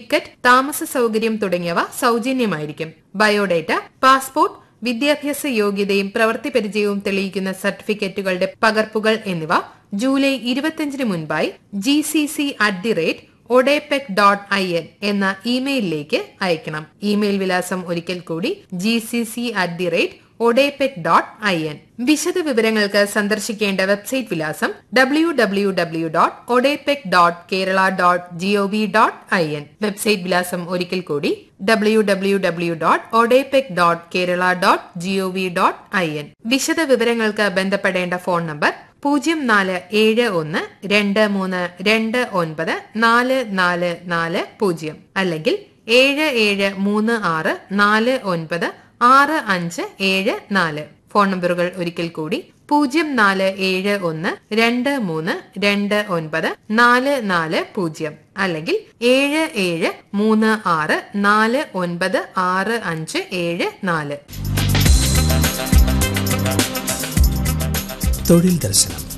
ticket താമസ സൗകര്യം തുടങ്ങിയവ സൗജന്യമായിരിക്കും ബയോഡേറ്റ പാസ്പോർട്ട് വിദ്യാഭ്യാസ യോഗ്യതയും പ്രവൃത്തി പരിചയവും തെളിയിക്കുന്ന സർട്ടിഫിക്കറ്റുകളുടെ പകർപ്പുകൾ എന്നിവ ജൂലൈ ഇരുപത്തിയഞ്ചിന് മുൻപായി G C C at the rate ODEPC dot I N എന്ന ഇമെയിലിലേക്ക് അയക്കണം ഇമെയിൽ വിലാസം ഒരിക്കൽ കൂടി G C C at the rate ODEPC dot I N വിശദ വിവരങ്ങൾക്ക് സന്ദർശിക്കേണ്ട വെബ്സൈറ്റ് വിലാസം W W W dot ODEPC dot Kerala dot GOV dot I N website വിലാസം ഒരിക്കൽ കൂടി W W W dot ODEPC dot Kerala dot GOV dot I N വിശദ വിവരങ്ങൾക്ക് ബന്ധപ്പെടേണ്ട ഫോൺ നമ്പർ പൂജ്യം നാല് ഏഴ് ഒന്ന് രണ്ട് മൂന്ന് രണ്ട് ഒൻപത് നാല് നാല് നാല് പൂജ്യം അല്ലെങ്കിൽ ഏഴ് ഏഴ് മൂന്ന് ആറ് നാല് ഒൻപത് ആറ് അഞ്ച് ഏഴ് നാല് ഫോൺ നമ്പറുകൾ ഒരിക്കൽ കൂടി പൂജ്യം നാല് ഏഴ് ഒന്ന് രണ്ട് മൂന്ന് രണ്ട് ഒൻപത് നാല് നാല് പൂജ്യം അല്ലെങ്കിൽ ഏഴ് ഏഴ് മൂന്ന് ആറ് നാല് ഒൻപത് ആറ് അഞ്ച് ഏഴ് നാല് തൊഴിൽ ദർശനം